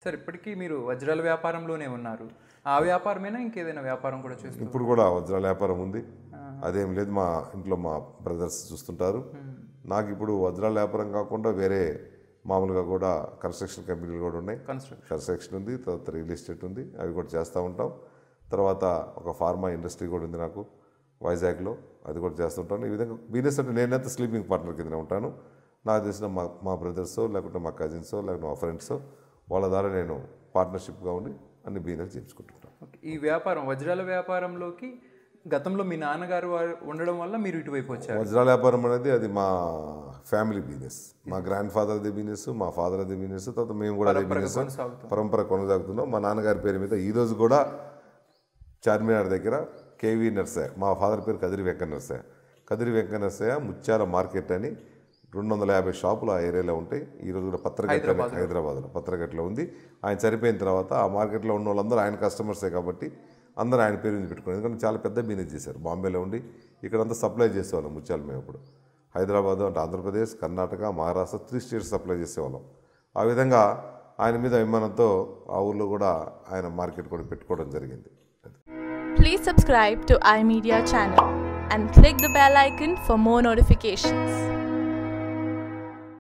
Sir ఇప్పటికీ మీరు వజ్రాల వ్యాపారంలోనే ఉన్నారు ఆ వ్యాపారమేనా ఇంకేదైనా వ్యాపారం కూడా చేస్తారు ఇప్పుడు కూడా వజ్రాల వ్యాపారం ఉంది అదేం లేదు మా ఇంట్లో మా బ్రదర్స్ చూస్తుంటారు నాకు ఇప్పుడు వజ్రాల వ్యాపారం కాకుండా వేరే మామూలుగా కూడా కన్స్ట్రక్షన్ కంపెనీలు కూడా ఉన్నాయి కన్స్ట్రక్షన్ కన్స్ట్రక్షన్ ఉంది తర్వాత రియల్ ఎస్టేట్ ఉంది అవి కూడా చేస్తూ ఉంటాం తర్వాత ఒక ఫార్మా ఇండస్ట్రీ కూడా ఉంది నాకు వైజాగ్లో అది కూడా చేస్తుంటాను ఈ విధంగా బిజినెస్ అంటే నేనైతే స్లీపింగ్ పార్ట్నర్ కింద ఉంటాను నాకు తెలిసిన మా మా బ్రదర్సో లేకుంటే మా కజిన్సో లేకుంటే మా ఫ్రెండ్సో వాళ్ళ ద్వారా నేను పార్ట్నర్షిప్గా ఉండి అన్ని బిజినెస్ చేయించుకుంటుంటాను ఓకే. ఈ వ్యాపారం వజ్రాల వ్యాపారంలోకి గతంలో మీ నాన్నగారు వారు ఉండడం వల్ల మీరు ఇటువైపు వచ్చారు వజ్రాల వ్యాపారం అనేది అది మా ఫ్యామిలీ బిజినెస్ మా గ్రాండ్ ఫాదర్ ది బిజినెస్ మా ఫాదర్ అది బిజినెస్ తర్వాత మేము కూడా అదే బిజినెస్ కొనసాగుతుంది. పరంపర కొనసాగుతున్నాం మా నాన్నగారి పేరు మీద ఈ రోజు కూడా చార్మినార్ దగ్గర కేవీ నర్సయ్య మా ఫాదర్ పేరు కదిరి వెంకట నర్సయ్య కదిరి వెంకట నర్సయ్య ముత్యాల మార్కెట్ అని రెండు వందల యాభై షాపులు ఆ ఏరియాలో ఉంటాయి ఈ రోజు కూడా పత్రగట్ట అని హైదరాబాద్లో పత్రగట్లో ఉంది ఆయన చనిపోయిన తర్వాత ఆ మార్కెట్లో ఉన్న వాళ్ళందరూ ఆయన కస్టమర్సే కాబట్టి అందరూ ఆయన పేరు మీద పెట్టుకున్నారు ఎందుకంటే చాలా పెద్ద బిజినెస్ చేశారు బాంబేలో ఉండి ఇక్కడంతా సప్లై చేసేవాళ్ళం ముత్యాలు మేము ఇప్పుడు హైదరాబాద్ అంటే Andhra Pradesh Karnataka Maharashtra three states supply చేసేవాళ్ళం ఆ విధంగా ఆయన మీద అభిమానంతో ఆ ఊర్లో కూడా ఆయన మార్కెట్ కూడా పెట్టుకోవడం జరిగింది Please subscribe to iMedia channel and click the bell icon for more notifications.